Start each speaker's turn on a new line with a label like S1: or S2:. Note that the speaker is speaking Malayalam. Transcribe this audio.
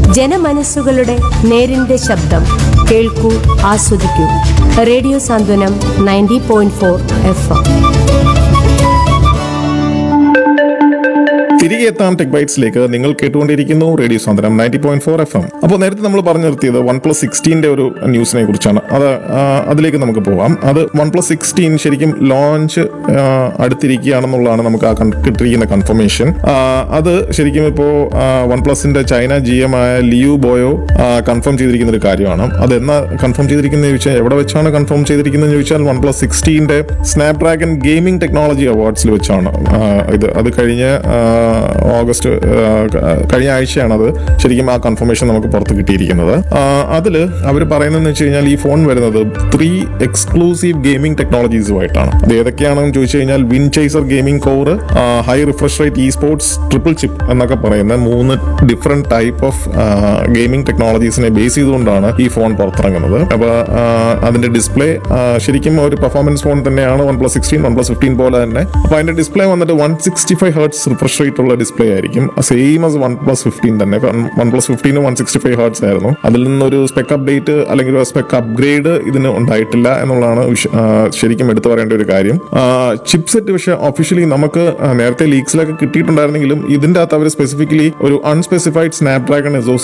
S1: ജനമനസ്സുകളുടെ നേരിന്റെ ശബ്ദം കേൾക്കൂ ആസ്വദിക്കൂ radio Santhwanam ninety point four F M
S2: തിരികെ എത്താം ടെക് ബൈറ്റ്സിലേക്ക് നിങ്ങൾ കേട്ടുകൊണ്ടിരിക്കുന്നു radio Santhwanam ninety point four F M അപ്പോൾ നേരത്തെ നമ്മൾ പറഞ്ഞു നിർത്തിയത് വൺ പ്ലസ് സിക്സ്റ്റീൻ്റെ ഒരു ന്യൂസിനെ കുറിച്ചാണ് അത് ആ, അതിലേക്ക് നമുക്ക് പോവാം അത് വൺ പ്ലസ് സിക്സ്റ്റീൻ ശരിക്കും ലോഞ്ച് അടുത്തിരിക്കുകയാണെന്നുള്ളതാണ് നമുക്ക് ആ കൺ- കിട്ടിയിരിക്കുന്ന കൺഫർമേഷൻ അത് ശരിക്കും ഇപ്പോൾ വൺ പ്ലസിന്റെ ചൈന ജി എം ആയ ലിയു ബോയോ കൺഫേം ചെയ്തിരിക്കുന്ന ഒരു കാര്യമാണ് അത് എന്നാ കൺഫേം ചെയ്തിരിക്കുന്നത് ചോദിച്ചാൽ എവിടെ വെച്ചാണ് കൺഫേം ചെയ്തിരിക്കുന്നത് ചോദിച്ചാൽ വൺ പ്ലസ് സിക്സ്റ്റീൻ്റെ സ്നാപ്ഡ്രാഗൺ ഗെയിമിംഗ് ടെക്നോളജി അവാർഡ്സിൽ വെച്ചാണ് ആ, ഇത് അത് കഴിഞ്ഞ ആ, ഓഗസ്റ്റ് ആ, കഴിഞ്ഞ ആഴ്ചയാണ് അത് ശരിക്കും ആ കൺഫർമേഷൻ നമുക്ക് പുറത്ത് കിട്ടിയിരിക്കുന്നത് അതിൽ അവർ പറയുന്നതെന്ന് വെച്ച് കഴിഞ്ഞാൽ ഈ ഫോൺ വരുന്നത് ത്രീ എക്സ്ക്ലൂസീവ് ഗെയിമിംഗ് ടെക്നോളജീസുമായിട്ടാണ് അത് ഏതൊക്കെയാണെന്ന് ചോദിച്ചു കഴിഞ്ഞാൽ win chaser gaming core high refresh rate esports triple chip എന്നൊക്കെ പറയുന്ന മൂന്ന് ഡിഫറെന്റ് ടൈപ്പ് ഓഫ് ഗെയിമിംഗ് ടെക്നോളജീസിനെ ബേസ് ചെയ്തുകൊണ്ടാണ് ഈ ഫോൺ പുറത്തിറങ്ങുന്നത് അപ്പോൾ അതിന്റെ ഡിസ്പ്ലേ ശരിക്കും ഒരു പെർഫോമൻസ് ഫോൺ തന്നെയാണ് one plus sixteen one plus fifteen പോലെ തന്നെ അപ്പോൾ അതിന്റെ ഡിസ്പ്ലേ വന്നിട്ട് one sixty five hertz refresh rate ഉള്ള ഡിസ്പ്ലേ ആയിരിക്കും same as one plus fifteen തന്നെ വൺ പ്ലസ് ഫിഫ്റ്റീനും വൺ സിക്സ്റ്റി ഫൈവ് ഹേർട്സ് ആയിരുന്നു അതിൽ നിന്നൊരു സ്പെക്ക് അപ്ഡേറ്റ് അല്ലെങ്കിൽ ഒരു സ്പെക്ക് അപ്ഗ്രേഡ് ഇതിന് ഉണ്ടായിട്ടില്ല എന്നുള്ളതാണ് വിഷ- ആ, ശരിക്കും എടുത്തു പറയേണ്ട ഒരു കാര്യം ചിപ്പ് സെറ്റ് പക്ഷേ ഒഫീഷ്യലി നമുക്ക് ആ, നേരത്തെ ലീക്സിലൊക്കെ കിട്ടിയിട്ടുണ്ടായിരുന്നെങ്കിലും ഇതിന്റെ അകത്ത് അവർ സ്പെസിഫിക്കലി ഒരു അൺസ്പെസിഫൈഡ് സ്നാപ്ഡ്രാഗൺ